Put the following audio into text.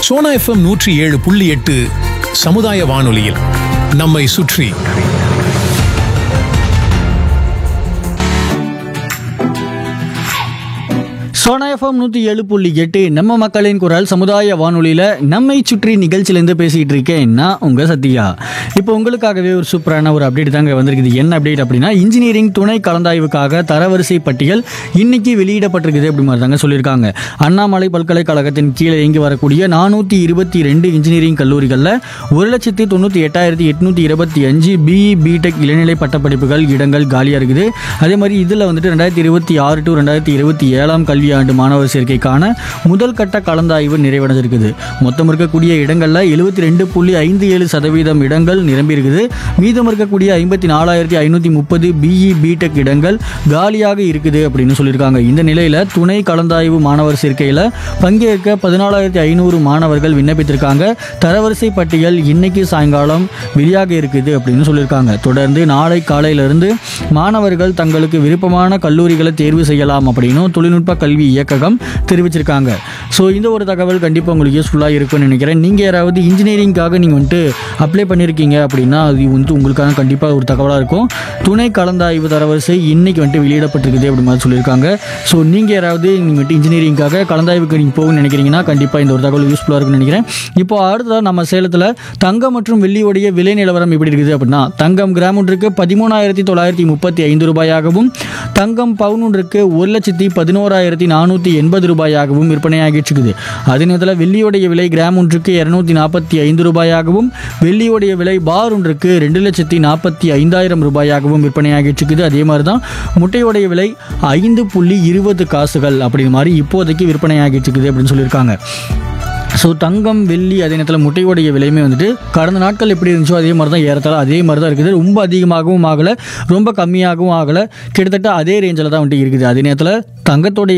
Sona FM நூற்றி ஏழு புள்ளி எட்டு சமுதாய வானொலியில் நம்மை சுற்றி சோனா எஃப்எம் நூற்றி ஏழு புள்ளி எட்டு நம்ம மக்களின் குரல் சமுதாய வானொலியில் நம்மை சுற்றி நிகழ்ச்சியிலேருந்து பேசிகிட்டு இருக்கேன் நான் உங்கள் சத்யா இப்போ உங்களுக்காகவே ஒரு சூப்பரான ஒரு அப்டேட் தாங்க வந்திருக்குது என்ன அப்டேட் அப்படின்னா இன்ஜினியரிங் துணை கலந்தாய்வுக்காக தரவரிசை பட்டியல் இன்னைக்கு வெளியிடப்பட்டிருக்குது அப்படி மாதிரி தாங்க சொல்லியிருக்காங்க அண்ணாமலை பல்கலைக்கழகத்தின் கீழே இயங்கி வரக்கூடிய நானூற்றி இருபத்தி ரெண்டு இன்ஜினியரிங் கல்லூரிகளில் ஒரு லட்சத்தி தொண்ணூற்றி எட்டாயிரத்தி எட்நூற்றி இருபத்தி அஞ்சு பிஇ பிடெக் இளநிலை பட்டப்படிப்புகள் இடங்கள் காலியாக இருக்குது அதே மாதிரி இதில் வந்துட்டு ரெண்டாயிரத்தி இருபத்தி ஆறு டு ரெண்டாயிரத்தி இருபத்தி ஏழாம் கல்வியாண்டு மாணவர் சேர்க்கைக்கான முதல் கட்ட கலந்தாய்வு நிறைவடைஞ்சிருக்குது மொத்தம் இருக்கக்கூடிய இடங்களில் எழுபத்தி ரெண்டு புள்ளி ஐந்து ஏழு சதவீதம் இடங்கள் நிரம்பி இருக்குது மீதம் இருக்கக்கூடிய ஐம்பத்தி நாலாயிரத்தி ஐநூற்றி முப்பது பிஇ பிடெக் இடங்கள் காலியாக இருக்குது அப்படின்னு சொல்லியிருக்காங்க இந்த நிலையில் துணை கலந்தாய்வு மாணவர் சேர்க்கையில் பங்கேற்க பதினாலாயிரத்தி ஐநூறு மாணவர்கள் விண்ணப்பித்திருக்காங்க தரவரிசை பட்டியல் இன்னைக்கு சாயங்காலம் வெளியாக இருக்குது அப்படின்னு சொல்லியிருக்காங்க தொடர்ந்து நாளை காலையிலிருந்து மாணவர்கள் தங்களுக்கு விருப்பமான கல்லூரிகளை தேர்வு செய்யலாம் அப்படின்னு தொழில்நுட்ப கல்வி இயக்ககம் தெரிவிச்சிருக்காங்க ஸோ இந்த ஒரு தகவல் கண்டிப்பாக உங்களுக்கு யூஸ்ஃபுல்லாக இருக்கும்னு நினைக்கிறேன் நீங்கள் யாராவது இன்ஜினியரிங்காக நீங்கள் வந்துட்டு அப்ளை பண்ணியிருக்கீங்க அப்படின்னா அது வந்து உங்களுக்கான கண்டிப்பாக ஒரு தகவலாக இருக்கும் துணை கலந்தாய்வு தரவரிசை இன்னைக்கு வந்துட்டு வெளியிடப்பட்டிருக்குது அப்படி மாதிரி சொல்லியிருக்காங்க ஸோ நீங்கள் யாராவது நீங்கள் வந்துட்டு இன்ஜினியரிங்காக கலந்தாய்வுக்கு நீங்கள் போகணும்னு நினைக்கிறீங்கன்னா கண்டிப்பாக இந்த ஒரு தகவல் யூஸ்ஃபுல்லாக இருக்கும்னு நினைக்கிறேன் இப்போ அடுத்ததாக நம்ம சேலத்தில் தங்கம் மற்றும் வெள்ளியோடைய விலை நிலவரம் எப்படி இருக்குது அப்படின்னா தங்கம் கிராம் ஒன்றுக்கு பதிமூணாயிரத்தி தொள்ளாயிரத்தி முப்பத்தி ஐந்து ரூபாயாகவும் தங்கம் பவுன் ஒன்றுக்கு ஒரு லட்சத்தி பதினோராயிரத்தி நானூற்றி எண்பது ரூபாயாகவும் விற்பனையாகிட்டு இருக்குது அதே நேரத்தில் வெள்ளியோடைய விலை கிராம் ஒன்றுக்கு இரநூத்தி நாற்பத்தி ஐந்து ரூபாயாகவும் வெள்ளியோடைய விலை பார் ஒன்றுக்கு ரெண்டு லட்சத்தி நாற்பத்தி ஐந்தாயிரம் ரூபாயாகவும் விற்பனையாகிட்டு இருக்குது அதே மாதிரி தான் முட்டையோடைய விலை ஐந்து புள்ளி இருபது காசுகள் அப்படிங்கிற மாதிரி இப்போதைக்கு விற்பனையாகிட்டு இருக்குது அப்படின்னு சொல்லியிருக்காங்க ஸோ தங்கம் வெள்ளி அதே நேரத்தில் முட்டையோடைய விலையுமே வந்துட்டு கடந்த நாட்கள் எப்படி இருந்துச்சோ அதே மாதிரி தான் ஏறத்தாழ அதே மாதிரி தான் இருக்குது ரொம்ப அதிகமாகவும் ஆகலை ரொம்ப கம்மியாகவும் ஆகலை கிட்டத்தட்ட அதே ரேஞ்சில் தான் வந்துட்டு இருக்குது அதே நேரத்தில் தங்கத்தோடைய